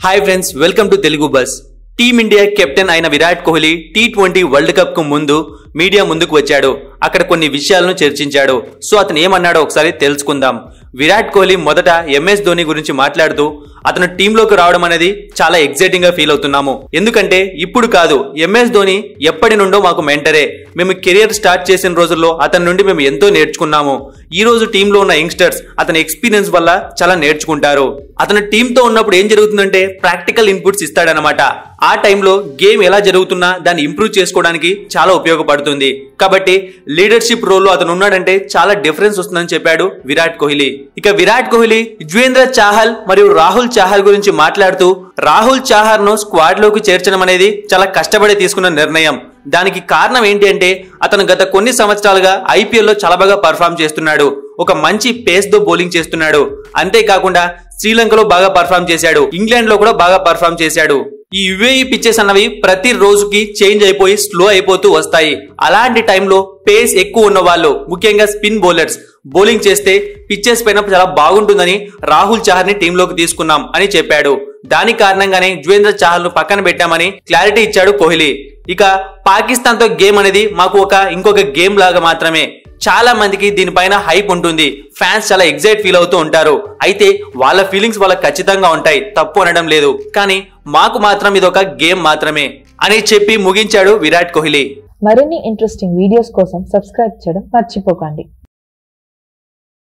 hi friends welcome to Telugu buzz team India captain అయిన Virat Kohli T twenty world cup కు ముందు media ముందుకు వచ్చాడు అక్కడ కొన్ని విషయాలను చర్చించాడు సో అతను ఏమన్నాడో ఒకసారి తెలుసుకుందాం విరాట్ కోహ్లీ మొదట ఎంఎస్ ధోని గురించి మాట్లాడుతూ అతను టీంలోకి రావడం అనేది చాలా ఎక్సైటింగ్ గా ఫీల్ అవుతున్నాము ఎందుకంటే ఇప్పుడు కాదు ఎంఎస్ ధోని ఎప్పటి నుండో మాకు మెంటరే మేము కెరియర్ స్టార్ట్ చేసిన రోజుల్లో అతని నుండి మేము ఎంతో నేర్చుకున్నాము ఈ రోజు టీంలో ఉన్న యంగ్స్టర్స్ అతని ఎక్స్పీరియన్స్ వల్ల చాలా నేర్చుకుంటారు అతను టీంతో ఉన్నప్పుడు ఏం జరుగుతుందంటే ప్రాక్టికల్ ఇన్పుట్స్ ఇస్తాడనమాట ఆ టైంలో గేమ్ ఎలా జరుగుతున్నా దాన్ని ఇంప్రూవ్ చేసుకోవడానికి చాలా ఉపయోగపడుతుంది కాబట్టి లీడర్షిప్ రోల్లో అతను ఉన్నాడంటే చాలా డిఫరెన్స్ వస్తుందని చెప్పాడు విరాట్ కోహ్లీ ఇక విరాట్ కోహ్లీ యుజ్వేంద్ర చాహల్ మరియు రాహుల్ చాహల్ గురించి మాట్లాడుతూ రాహుల్ చాహర్ ను స్క్వాడ్ లోకి చేర్చడం అనేది చాలా కష్టపడి తీసుకున్న నిర్ణయం దానికి కారణం ఏంటి అంటే అతను గత కొన్ని సంవత్సరాలుగా ఐపీఎల్ లో చాలా బాగా పర్ఫామ్ చేస్తున్నాడు ఒక మంచి పేస్ తో బౌలింగ్ చేస్తున్నాడు అంతేకాకుండా శ్రీలంకలో బాగా పర్ఫామ్ చేశాడు ఇంగ్లాండ్ లో కూడా బాగా పర్ఫామ్ చేశాడు ఈ యుఏఈ పిచ్చెస్ అన్నవి ప్రతి రోజుకి చేంజ్ అయిపోయి స్లో అయిపోతూ వస్తాయి అలాంటి టైంలో పేస్ ఎక్కువ ఉన్న వాళ్ళు ముఖ్యంగా స్పిన్ బౌలర్స్ బౌలింగ్ చేస్తే పిచ్చెస్ పైన చాలా బాగుంటుందని రాహుల్ చహర్ ని టీంలోకి తీసుకున్నాం అని చెప్పాడు దాని కారణంగానే యువేంద్ర చాహల్ ను పక్కన పెట్టామని క్లారిటీ ఇచ్చాడు కోహ్లీ ఇక పాకిస్తాన్ తో గేమ్ అనేది మాకు ఒక ఇంకొక గేమ్ లాగా మాత్రమే చాలా మందికి దీనిపైన హైప్ ఉంటుంది ఫ్యాన్స్ చాలా ఎగ్జైట్ ఫీల్ అవుతూ ఉంటారు అయితే వాళ్ళ ఫీలింగ్స్ వాళ్ళకి ఖచ్చితంగా ఉంటాయి తప్పు అనడం లేదు కానీ మాకు మాత్రం ఇది ఒక గేమ్ మాత్రమే అని చెప్పి ముగించాడు విరాట్ కోహ్లీ మరిన్ని ఇంట్రెస్టింగ్ వీడియోస్ కోసం సబ్స్క్రైబ్ చేయడం మర్చిపోకండి